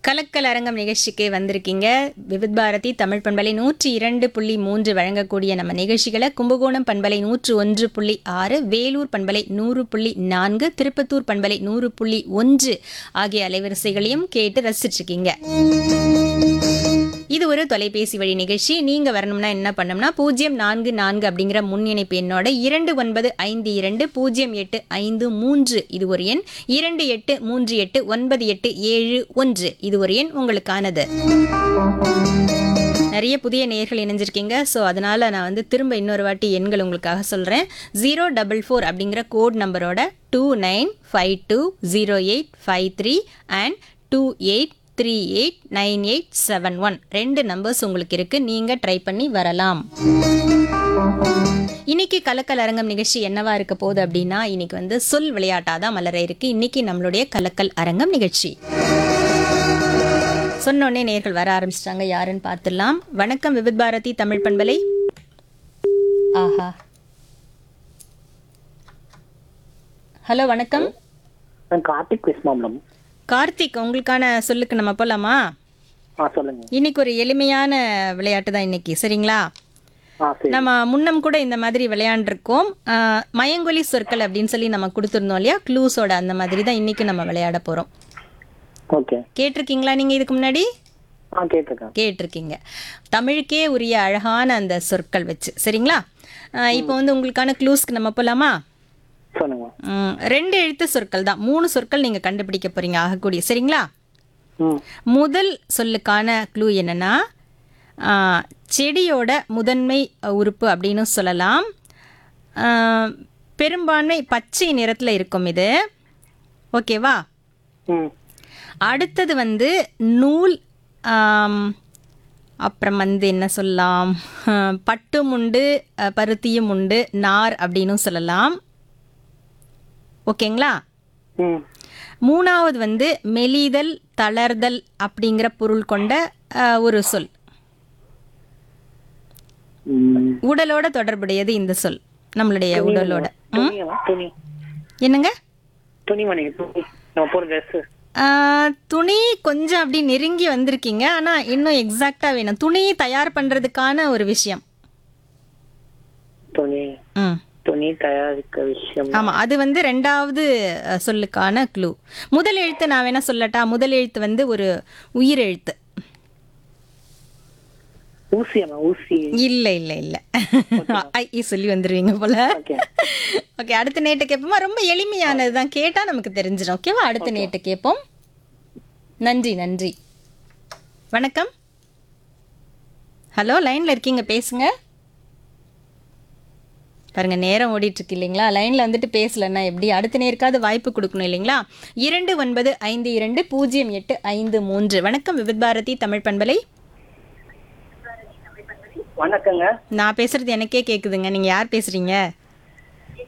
கலக்கல் அரங்கம் நிகழ்ச்சிக்கு வந்திருக்கீங்க விவித் பாரதி தமிழ் பண்பலை நூற்றி இரண்டு புள்ளி மூன்று வழங்கக்கூடிய நம்ம நிகழ்ச்சிகளை கும்பகோணம் பண்பலை நூற்று ஒன்று புள்ளி ஆறு வேலூர் பண்பலை நூறு புள்ளி நான்கு திருப்பத்தூர் பண்பலை நூறு புள்ளி ஒன்று ஆகிய அலைவரிசைகளையும் கேட்டு ரசிச்சிருக்கீங்க இது ஒரு தொலைபேசி வழி நிகழ்ச்சி நீங்க வரணும்னா என்ன பண்ணணும்னா பூஜ்ஜியம் நான்கு நான்கு அப்படிங்கிற முன் இணைப்பு எண்ணோட இரண்டு ஒன்பது ஐந்து இரண்டு பூஜ்ஜியம் எட்டு ஐந்து மூன்று இது ஒரு எண் இரண்டு எட்டு மூன்று எட்டு ஒன்பது எட்டு ஏழு ஒன்று இது ஒரு எண் உங்களுக்கானது நிறைய புதிய நேர்கள் இணைஞ்சிருக்கீங்க ஸோ அதனால் நான் வந்து திரும்ப இன்னொரு வாட்டி எண்கள் உங்களுக்காக சொல்கிறேன் ஜீரோ டபுள் ஃபோர் அப்படிங்கிற கோட் நம்பரோட two nine five two zero eight five three and two eight three eight nine eight seven one ரெண்டு நம்பர்ஸ் உங்களுக்கு இருக்குது நீங்கள் ட்ரை பண்ணி வரலாம் இன்னைக்கு கலக்கல் அரங்கம் நிகழ்ச்சி என்னவா இருக்க போகுது அப்படின்னா இன்னைக்கு வந்து சொல் விளையாட்டாக தான் மலர இருக்கு இன்னைக்கு நம்மளுடைய கலக்கல் அரங்கம் நிகழ்ச்சி சொன்னோடனே நேர்கள் வர ஆரம்பிச்சிட்டாங்க யாருன்னு பார்த்துடலாம் வணக்கம் விவித் பாரதி தமிழ் பண்பலை ஆஹா ஹலோ வணக்கம் நான் கார்த்திக் விஸ்மாமலம் கார்த்திக் உங்களுக்கான சொல்லுக்கு நம்ம போலாமா ஆ சொல்லுங்க இன்னைக்கு ஒரு எளிமையான விளையாட்டு தான் இன்னைக்கு சரிங்களா ஆ சரி நம்ம முன்னம் கூட இந்த மாதிரி விளையாண்டுருக்கோம் ஆஹ், மயங்கொலி சொற்கள் அப்படின்னு சொல்லி நம்ம கொடுத்துருந்தோம் இல்லையா க்ளூஸோட அந்த மாதிரி தான் இன்னைக்கு நம்ம விளையாட போறோம் ஓகே கேட்டிருக்கீங்களா நீங்க இதுக்கு முன்னாடி ஆ கேட்டிருக்கேன் கேட்டிருக்கீங்க தமிழுக்கே உரிய அழகான அந்த சொற்கள் வச்சு சரிங்களா ஆஹ், இப்போ வந்து உங்களுக்கான க்ளூஸ்க்கு நம்ம போலாமா சொல்லுங்க ம், ரெண்டு எழுத்து சொற்கள் தான் மூணு சொற்கள் நீங்க கண்டுபிடிக்க போறீங்க ஆகக்கூடிய சரிங்களா ம் முதல் சொல்லுக்கான க்ளூ என்னன்னா ஆ, செடியோட முதன்மை உறுப்பு அப்படின்னு சொல்லலாம் ஆ, பெரும்பான்மை பச்சை நிறத்தில் இருக்கும் இது ஓகேவா ம் அடுத்தது வந்து நூல் ஆம், அப்புறம் வந்து என்ன சொல்லலாம் ஆ, பட்டும் உண்டு அ, பருத்தியும் உண்டு நார் அப்படின்னும் சொல்லலாம் ஓகேங்களா ம் மூணாவது வந்து மெலிதல் தளர்தல் அப்படிங்கிற பொருள் கொண்ட அஹ், ஒரு சொல் ம். உடலோட தொடர்புடையது இந்த சொல் நம்மளுடைய உடலோட ம்? துணியா துணி என்னங்க துணி மணி துணி நம்ம போற ட்ரெஸ் அஹ், துணி கொஞ்சம் அப்படி நெருங்கி வந்திருக்கீங்க ஆனா இன்னும் எக்ஸாக்டா வேணும் துணி தயார் பண்றதுக்கான ஒரு விஷயம் துணி ம் துணி தயாரிக்க விஷயம் ஆமா அது வந்து ரெண்டாவது அஹ், சொல்லுக்கான க்ளூ முதல் எழுத்து நான் வேணா சொல்லட்டா முதல் எழுத்து வந்து ஒரு உயிர் எழுத்து ஊசியாமா ஊசி இல்ல இல்ல இல்ல ஐ இ சொல்லி வந்துருவீங்க போல ஓகே ஓகே அடுத்த நேட்டு கேட்போமா ரொம்ப எளிமையானது தான் கேட்டால் நமக்கு தெரிஞ்சிடும் ஓகேவா அடுத்த நேட்டு கேட்போம் நன்றி நன்றி வணக்கம் ஹலோ லைனில் இருக்கீங்க பேசுங்க பாருங்க நேரம் ஓடிட்டு இருக்கு இல்லைங்களா லைனில் வந்துட்டு பேசலன்னா எப்படி அடுத்த நேருக்காவது வாய்ப்பு கொடுக்கணும் இல்லைங்களா இரண்டு ஒன்பது ஐந்து இரண்டு பூஜ்ஜியம் எட்டு ஐந்து மூன்று வணக்கம் விவித் பாரதி தமிழ் பண்பலை வணக்கங்க நான் பேசுறது எனக்கே கேட்குதுங்க நீங்கள் யார் பேசுறீங்க